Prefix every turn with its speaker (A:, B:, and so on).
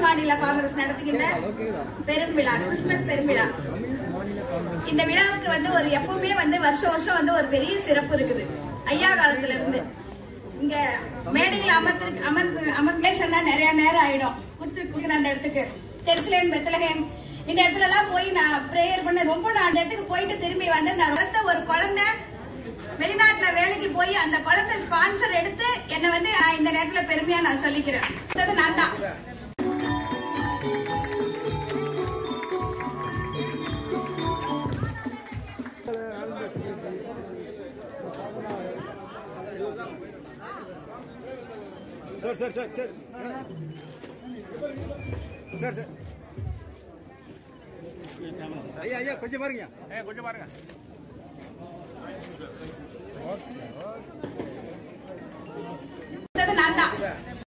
A: மாநில காங்கிரஸ் நடத்துகின்ற பெரும் விழா கிறிஸ்துமஸ் பெருவிழா இந்த விழாவுக்கு வந்து ஒரு எப்பவுமே வந்து வருஷம் வருஷம் வந்து ஒரு பெரிய சிறப்பு இருக்குது ஐயா காலத்துல இருந்து இங்க மேடையில் அமர்ந்து அமர்ந்து அமர்ந்தே சொன்னா நிறைய நேரம் ஆயிடும் குத்து குடுக்குற அந்த இடத்துக்கு தெருசலேம் பெத்தலகேம் இந்த இடத்துல எல்லாம் போய் நான் பிரேயர் பண்ண ரொம்ப நான் அந்த இடத்துக்கு போயிட்டு திரும்பி வந்து நான் வளர்த்த ஒரு குழந்தை வெளிநாட்டுல வேலைக்கு போய் அந்த குழந்தை ஸ்பான்சர் எடுத்து என்னை வந்து நான் இந்த நேரத்துல பெருமையா நான் சொல்லிக்கிறேன் அது நான் தான்
B: sir sir sir sir sir sir ஐயா ஐயா கொஞ்சம் பாருங்க
C: ஏ கொஞ்சம் பாருங்க
A: அது நான் தான்